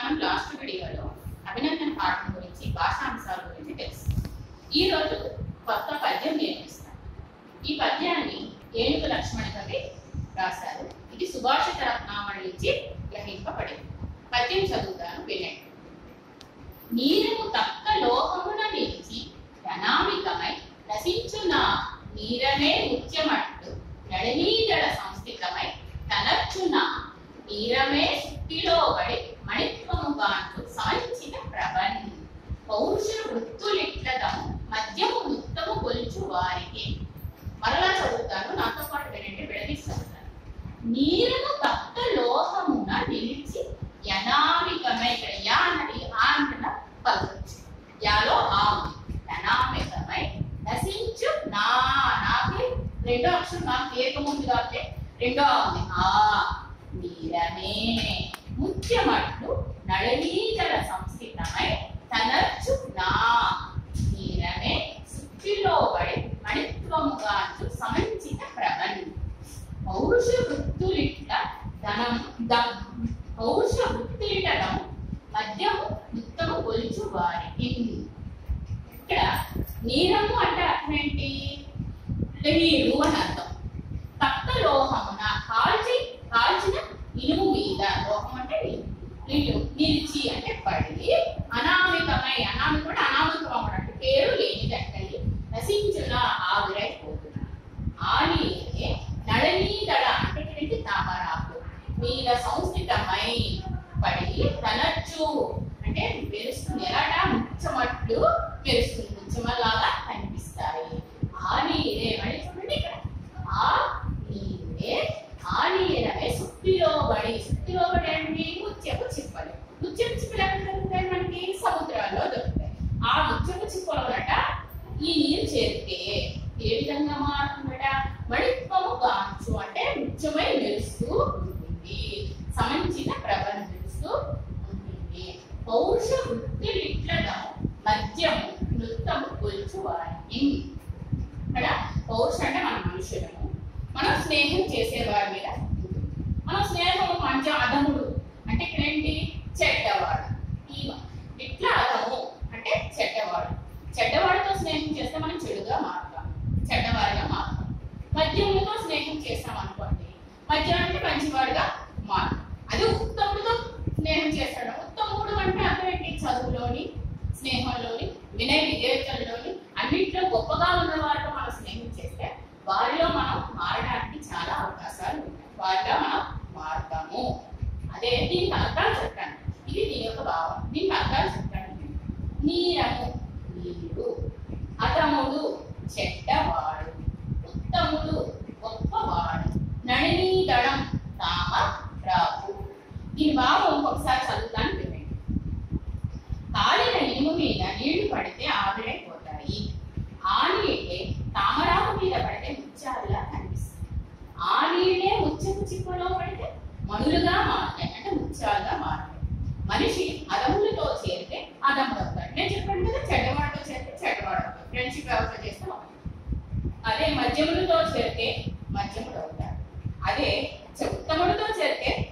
మనం లాస్ట్ వీడియోలో అభినందన పాఠం గురించి భాషాంశాల గురించి తెలుసు ఈ రోజు కొత్త పద్యం నేర్పిస్తాం ఈ పద్యాన్ని ఏనుగు లక్ష్మణ కవి రాశారు ఇది సుభాషిత రత్నావళి నుంచి గ్రహింపబడింది పద్యం చదువుతాను వినండి నీరము తక్క లోకమున నిలిచి ధనామికమై నశించున నీరమే ముత్యమట్టు నడినీదల సంస్థితమై తనచ్చున నీరమే సుట్టిలో పడి మణిత్వము గాంటు సాయించిన ప్రభన్ పౌరుష వృత్తులిట్లదము మద్యము ముత్తము కొలుచు వారికి మరలా చదువుతాను నాతో పాటు వినండి విడదీసి చదువుతాను నీరము తక్క లోహమున నిలిచి యనామికమై ఇక్కడ యా అన్నది ఆ అంటున్న పలకొచ్చు యాలో ఆ ఉంది యనామికమై నశించు నా నాకి రెండో అక్షరం నాకు దీర్ఘముంది కాబట్టి రెండో ఆ ఉంది ఆ నీరమే ముత్యమట్లు నళనీతల సంస్థితమై తనర్చు నా నీరమే సుఖిలో పడి మణిత్వముగాంచు సమంచిన ప్రభన్ పౌరుష వృత్తులిట్ల ధనం ద- పౌరుష వృత్తిటం మద్యము ముత్తము కొలుచు వారికి ఇక్కడ నీరము అంటే అర్థం ఏంటి నీరు అని అర్థం తక్క లోహమున కాల్చి కాల్చిన ఇనుము మీద లోహం అంటే నీరు నీళ్ళు నిలిచి అంటే పడి అనామికమై అనామికుడు అనామికం అన్నట్టు పేరు లేనిదట్టని నశించున ఆవిరైపోతున్న ఆనీయే నళనీదళ అంటే ఏంటి తామరాకు మీద సంస్థితమై పడి తనచ్చు అంటే మెరుస్తుంది ఎలాట ముచ్చమట్లు మెరుస్తుంది ముచ్చమలాగా కనిపిస్తాయి ఆ నీరే మళ్ళీ చూడండి ఇక్కడ ఆ నీరే ఆ నీరమే సుత్తిలో పడి సుత్తిలో పడి అంటే ముత్యపు చిప్పలు ముత్యపు చిప్పలు ఎక్కడ దొరుకుతాయి మనకి సముద్రాల్లో దొరుకుతాయి ఆ ముత్యపు చిప్పలట ఈ నీరు చేరితే ఏ విధంగా మారుతుందట మణిత్వము గాంచు అంటే ముత్యమై మెరుస్తూ ఉంటుంది సమంచిన ప్రభను మెరుస్తూ ఉంటుంది పౌరుష వృత్తిలిట్లడం మద్యము నృత్తము కొలుచు వారికి ఇక్కడ పౌరుష అంటే మన మనుషులము మనం స్నేహం చేసేవారి మీద ఉంటుంది. మనం స్నేహం మంచి అధముడు అంటే ఇక్కడ ఏంటి చెడ్డవాడు ఈ ఇట్లా అధము అంటే చెడ్డవాడు చెడ్డవాడితో స్నేహం చేస్తే మనం చెడుగా మారుతాం చెడ్డవాడిగా మారుతాం మద్యముతో స్నేహం చేస్తాం అనుకోండి మద్యం అంటే మంచివాడిగా మారుతాం అది ఉత్తముడితో స్నేహం చేస్తాడు ఉత్తముడు అంటే అర్థం ఏంటి చదువులోని స్నేహంలోని వినయ విధేయతల్లోని అన్నింటిలో గొప్పగా ఉన్న వారితో మనం స్నేహం చేస్తే వారిలో మనం మారడానికి చాలా అవకాశాలు ఉన్నాయి వారిగా మనం మారుతాము అదే దీనికి అర్థాలు చెప్పండి ఇది దీని యొక్క భావం దీనికి అర్థాలు చెప్పండి నీరము నీరు అతముడు చెడ్డవాడు ఉత్తముడు గొప్పవాడు నళినీదళం తామ రాకు దీని భావం ఒకసారి చదువుతాను వినండి కాలిన ఇనుము మీద నీళ్లు పడితే ఆవిరైపోతాయి ఆ నీళ్ళే తామరాకు మీద పడితే ముత్యాలుగా కనిపిస్తాయి ఆ నీళ్ళే ముత్యపు చిప్పలో పడితే మణులుగా మారుతాయి అంటే ముత్యాలుగా మారుతాయి మనిషి అదములతో చేరితే అదముడు అవుతాడు నేను చెప్పాను కదా చెడ్డవాడితో చేరితే చెడ్డవాడు అవుతాడు ఫ్రెండ్షిప్ ఎవరితో చేస్తే ఒకటి. అదే మధ్యములతో చేరితే మధ్యముడు అవుతాడు అదే చ- ఉత్తముడితో చేరితే